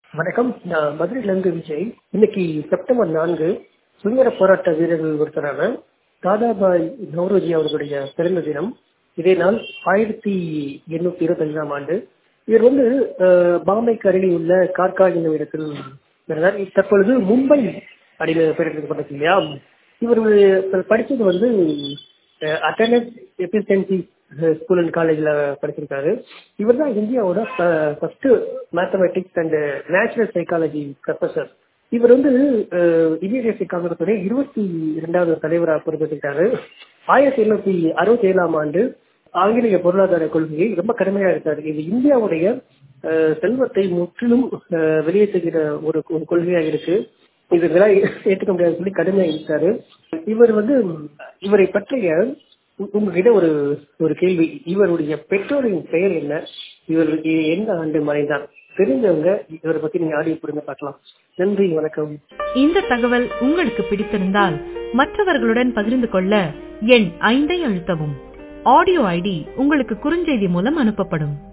வணக்கம் நான் மதுரையிலிருந்து விஜய் இன்னைக்கு செப்டம்பர் நான்கு சுதந்திர போராட்ட வீரர்கள் ஒருத்தரான தாதாபாய் நவ்ரோஜி அவர்களுடைய பிறந்த தினம் இதே நாள் ஆயிரத்தி எண்ணூத்தி இருபத்தி அஞ்சாம் ஆண்டு இவர் வந்து அஹ், பாம்பேக்கு அருகில் உள்ள கார்கா என்னும் இடத்தில் பிறந்தார் தற்பொழுது மும்பை அப்படின்னு பெயரிடப்பட்டது இல்லையா இவர் படிச்சது வந்து அட்டனஸ் எஃபிஷியன்சி ஸ்கூல் அண்ட் காலேஜில் படிச்சிருக்காரு இவர் தான் இந்தியாவோட first mathematics and natural psychology professor இவர் வந்து அஹ், இந்திய தேசிய காங்கிரசுடைய இருபத்தி இரண்டாவது தலைவராக பொறுப்பேற்றுட்டாரு ஆயிரத்தி எண்ணூத்தி அறுபத்தி ஏழாம் ஆண்டு ஆங்கிலேய பொருளாதார கொள்கையை ரொம்ப கடுமையா இருக்காரு இது இந்தியாவுடைய அஹ், செல்வத்தை முற்றிலும் அஹ், வெளியேற்றுகிற ஒரு ஒரு கொள்கையாக இருக்கு இது இதெல்லாம் ஏற்றுக்க முடியாதுன்னு சொல்லி கடுமையா இருக்காரு இவர் வந்து இவரை பற்றிய உ- உங்ககிட்ட ஒரு ஒரு கேள்வி இவருடைய பெற்றோரின் பெயர் என்ன இவர் இ- எந்த ஆண்டு மறைந்தார் தெரிஞ்சவங்க இவரை பத்தி நீங்க ஆடியோ கொடுங்க பார்க்கலாம் நன்றி வணக்கம் இந்த தகவல் உங்களுக்கு பிடித்திருந்தால் மற்றவர்களுடன் பகிர்ந்து கொள்ள எண் ஐந்தை அழுத்தவும் ஆடியோ ஐடி உங்களுக்கு குறுஞ்செய்தி மூலம் அனுப்பப்படும்